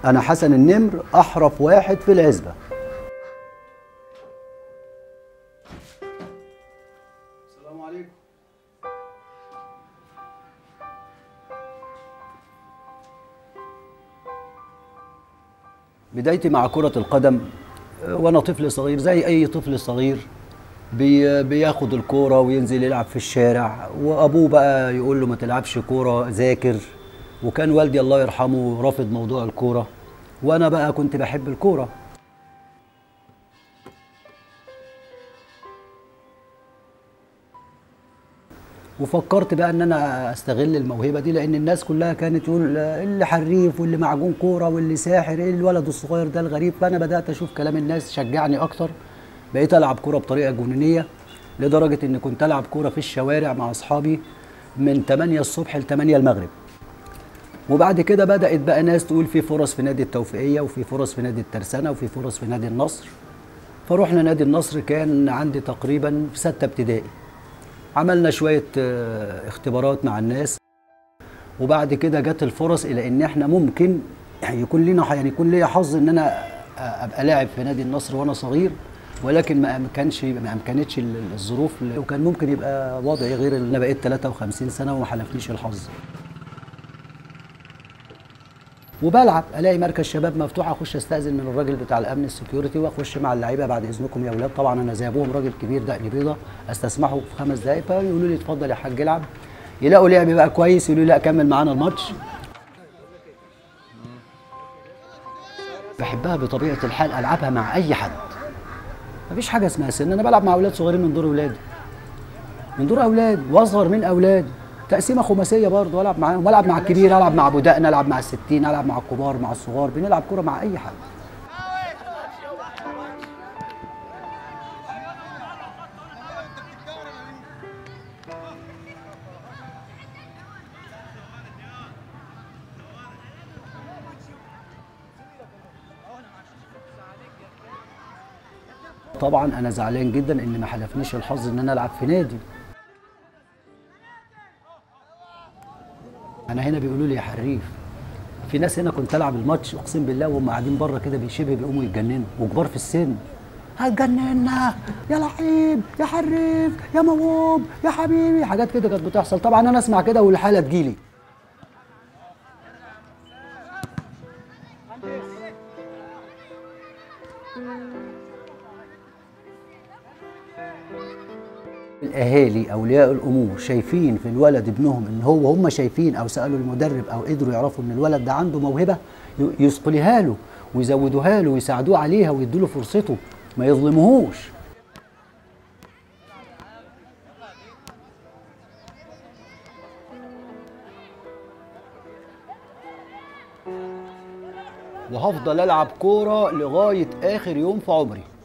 انا حسن النمر احرف واحد في العزبه السلام عليكم بدايتي مع كرة القدم آه، وأنا طفل صغير زي أي طفل صغير بي بياخد الكورة وينزل يلعب في الشارع وأبوه بقى يقول له ما تلعبش كورة ذاكر وكان والدي الله يرحمه رافض موضوع الكورة وأنا بقى كنت بحب الكورة وفكرت بقى ان انا استغل الموهبه دي لان الناس كلها كانت تقول اللي حريف واللي معجون كوره واللي ساحر ايه الولد الصغير ده الغريب فانا بدات اشوف كلام الناس شجعني اكتر بقيت العب كوره بطريقه جنونيه لدرجه ان كنت العب كوره في الشوارع مع اصحابي من 8 الصبح ل 8 المغرب وبعد كده بدات بقى ناس تقول في فرص في نادي التوفيقيه وفي فرص في نادي الترسانه وفي فرص في نادي النصر فروحنا نادي النصر كان عندي تقريبا في سته ابتدائي عملنا شويه آه، اختبارات مع الناس وبعد كده جت الفرص الى ان احنا ممكن يكون لنا يعني يكون ليا حظ ان انا ابقى لاعب في نادي النصر وانا صغير ولكن ما كانش ما امكنتش ال- الظروف وكان ممكن يبقى وضعي غير اللي انا بقيت 53 سنه وما حلفنيش الحظ وبلعب الاقي مركز شباب مفتوح اخش استاذن من الراجل بتاع الامن السكيورتي واخش مع اللعيبه بعد اذنكم يا اولاد طبعا انا زي ابوهم راجل كبير دقن بيضه استسمحه في خمس دقائق فيقولوا لي اتفضل يا حاج العب يلاقوا لعبي بقى كويس يقولوا لي لا كمل معانا الماتش بحبها بطبيعه الحال العبها مع اي حد مفيش حاجه اسمها سن انا بلعب مع اولاد صغيرين من دور اولادي من دور اولاد واصغر من اولاد تقسيمه خماسيه برضه العب معاهم والعب مع الكبير العب مع ابو دقن العب مع الستين العب مع الكبار مع الصغار بنلعب كوره مع اي حد طبعا انا زعلان جدا ان ما حلفنيش الحظ ان انا العب في نادي انا هنا بيقولوا لي يا حريف في ناس هنا كنت العب الماتش اقسم بالله وهم قاعدين بره كده بيشبه بيقوموا يتجننوا وكبار في السن هتجننا يا لعيب يا حريف يا موهوب يا حبيبي حاجات كده كانت بتحصل طبعا انا اسمع كده والحاله تجيلي الاهالي اولياء الامور شايفين في الولد ابنهم ان هو هم شايفين او سالوا المدرب او قدروا يعرفوا ان الولد ده عنده موهبه ي- يثقلها له ويزودوها له ويساعدوه عليها ويدوا له فرصته ما يظلموهوش وهفضل العب كوره لغايه اخر يوم في عمري